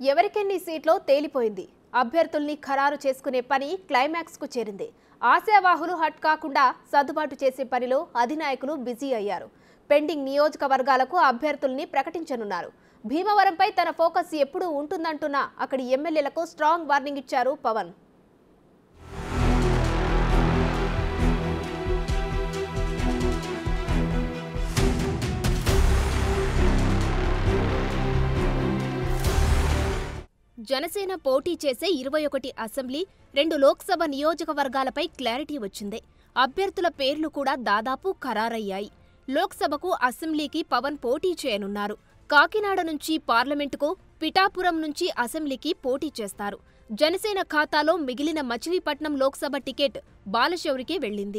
ఎవరికెన్ని సీట్లో తేలిపోయింది అభ్యర్థుల్ని ఖరారు చేసుకునే పని క్లైమాక్స్కు చేరింది ఆశావాహులు హట్ కాకుండా సర్దుబాటు చేసే పనిలో అధినాయకులు బిజీ అయ్యారు పెండింగ్ నియోజకవర్గాలకు అభ్యర్థుల్ని ప్రకటించనున్నారు భీమవరంపై తన ఫోకస్ ఎప్పుడూ ఉంటుందంటున్న అక్కడి ఎమ్మెల్యేలకు స్ట్రాంగ్ వార్నింగ్ ఇచ్చారు పవన్ జనసేన పోటీ చేసే ఇరవై ఒకటి అసెంబ్లీ రెండు లోక్సభ నియోజకవర్గాలపై క్లారిటీ వచ్చింది అభ్యర్థుల పేర్లు కూడా దాదాపు ఖరారయ్యాయి లోక్సభకు అసెంబ్లీకి పవన్ పోటీ చేయనున్నారు కాకినాడ నుంచి పార్లమెంటుకు పిఠాపురం నుంచి అసెంబ్లీకి పోటీ చేస్తారు జనసేన ఖాతాలో మిగిలిన మచిలీపట్నం లోక్సభ టికెట్ బాలశౌరికి వెళ్ళింది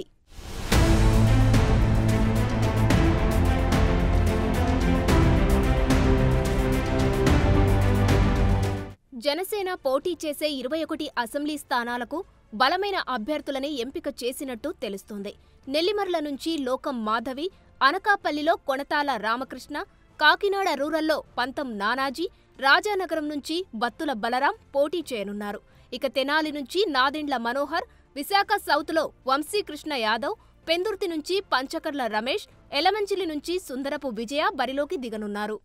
జనసేన పోటీ చేసే ఇరవై ఒకటి అసెంబ్లీ స్థానాలకు బలమైన అభ్యర్థులని ఎంపిక చేసినట్టు తెలుస్తోంది నెల్లిమర్ల నుంచి లోకం మాధవి అనకాపల్లిలో కొణతాల రామకృష్ణ కాకినాడ రూరల్లో పంతం నానాజీ రాజానగరం నుంచి బత్తుల బలరాం పోటీ చేయనున్నారు ఇక తెనాలి నుంచి నాదెండ్ల మనోహర్ విశాఖ సౌత్లో వంశీకృష్ణ యాదవ్ పెందుర్తి నుంచి పంచకర్ల రమేష్ ఎలమంచిలి నుంచి సుందరపు విజయ బరిలోకి దిగనున్నారు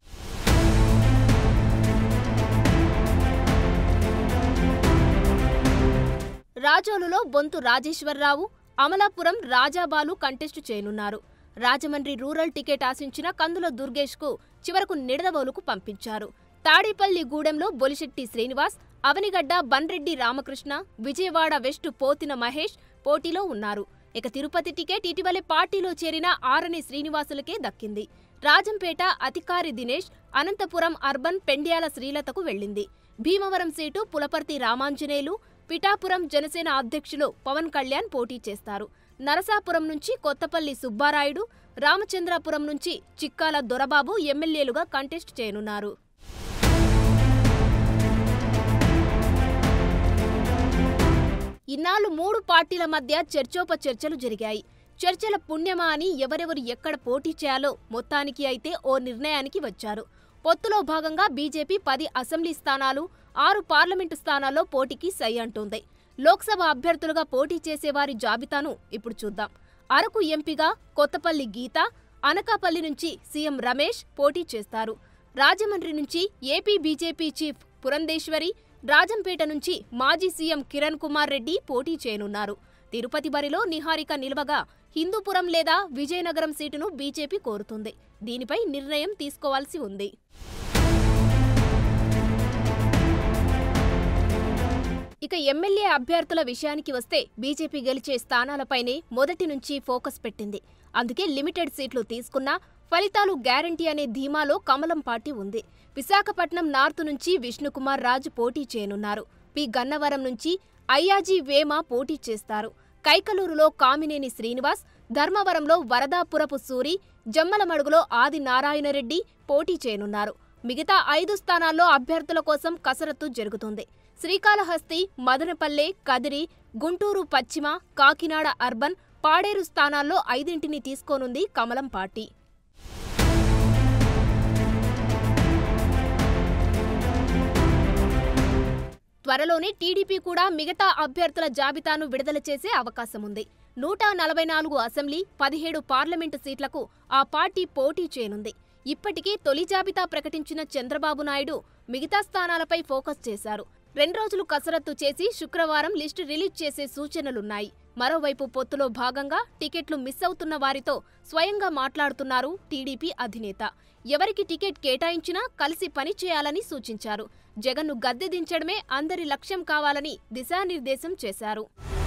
రాజోలులో బొంతు రాజేశ్వరరావు అమలాపురం రాజాబాలు కంటెస్టు చేయనున్నారు రాజమండ్రి రూరల్ టికెట్ ఆశించిన కందుల దుర్గేష్కు చివరకు నిడదవోలుకు పంపించారు తాడేపల్లి గూడెంలో బొలిశెట్టి శ్రీనివాస్ అవనిగడ్డ బన్రెడ్డి రామకృష్ణ విజయవాడ వెస్ట్ పోతిన మహేష్ పోటీలో ఉన్నారు ఇక తిరుపతి టికెట్ ఇటీవలే పార్టీలో చేరిన ఆరణి శ్రీనివాసులకే దక్కింది రాజంపేట అతికారి దినేష్ అనంతపురం అర్బన్ పెండ్యాల శ్రీలతకు వెళ్ళింది భీమవరం సీటు పులపర్తి రామాంజనేయులు పిఠాపురం జనసేన అధ్యక్షులు పవన్ కళ్యాణ్ పోటీ చేస్తారు నరసాపురం నుంచి కొత్తపల్లి సుబ్బారాయుడు రామచంద్రాపురం నుంచి చిక్కాల దొరబాబు ఎమ్మెల్యేలుగా కంటెస్ట్ చేయనున్నారు ఇన్నాళ్లు మూడు పార్టీల మధ్య చర్చోపచర్చలు జరిగాయి చర్చల పుణ్యమా అని ఎవరెవరు ఎక్కడ పోటీ చేయాలో మొత్తానికి అయితే ఓ నిర్ణయానికి వచ్చారు పొత్తులో భాగంగా బీజేపీ పది అసెంబ్లీ స్థానాలు ఆరు పార్లమెంటు స్థానాల్లో పోటీకి సై అంటోంది లోక్సభ అభ్యర్థులుగా పోటీ చేసేవారి జాబితాను ఇప్పుడు చూద్దాం అరకు ఎంపీగా కొత్తపల్లి గీత అనకాపల్లి నుంచి సీఎం రమేష్ పోటీ చేస్తారు రాజమండ్రి నుంచి AP BJP chief Purandeswari Rajampet నుంచి మాజీ సీఎం కిరణ్ కుమార్ రెడ్డి పోటీ చేయనున్నారు తిరుపతి బరిలో నిహారిక నిలవగా హిందూపురం లేదా విజయనగరం సీటును బీజేపీ కోరుతుంది దీనిపై నిర్ణయం తీసుకోవాల్సి ఉంది ఇక ఎమ్మెల్యే అభ్యర్థుల విషయానికి వస్తే బీజేపీ గెలిచే స్థానాలపైనే మొదటి నుంచి ఫోకస్ పెట్టింది అందుకే లిమిటెడ్ సీట్లు తీసుకున్నా ఫలితాలు గ్యారంటీ అనే ధీమాలో కమలం పార్టీ ఉంది విశాఖపట్నం నార్త్ నుంచి విష్ణుకుమార్ రాజు పోటీ చేయనున్నారు పి గన్నవరం నుంచి అయ్యాజీ వేమ పోటీ చేస్తారు కైకలూరులో కామినేని శ్రీనివాస్ ధర్మవరంలో వరదాపురపు సూరి జమ్మలమడుగులో ఆది నారాయణరెడ్డి పోటీ చేయనున్నారు మిగతా ఐదు స్థానాల్లో అభ్యర్థుల కోసం కసరత్తు జరుగుతుంది శ్రీకాళహస్తి మదనపల్లె కదిరి గుంటూరు పశ్చిమ కాకినాడ అర్బన్ పాడేరు స్థానాల్లో ఐదింటిని తీసుకోనుంది కమలం పార్టీ త్వరలోనే టీడీపీ కూడా మిగతా అభ్యర్థుల జాబితాను విడుదల చేసే అవకాశం ఉంది నూట నలభై నాలుగు అసెంబ్లీ పదిహేడు పార్లమెంటు సీట్లకు ఆ పార్టీ పోటీ చేయనుంది ఇప్పటికే తొలి జాబితా ప్రకటించిన చంద్రబాబు నాయుడు మిగతా స్థానాలపై ఫోకస్ చేశారు రెండు రోజులు కసరత్తు చేసి శుక్రవారం లిస్టు రిలీజ్ చేసే సూచనలున్నాయి మరోవైపు పొత్తులో భాగంగా టికెట్లు మిస్ అవుతున్న వారితో స్వయంగా మాట్లాడుతున్నారు టీడీపీ అధినేత ఎవరికి టికెట్ కేటాయించినా కలిసి పని చేయాలని సూచించారు జగన్ను గద్దె దించడమే అందరి లక్ష్యం కావాలని దిశానిర్దేశం చేశారు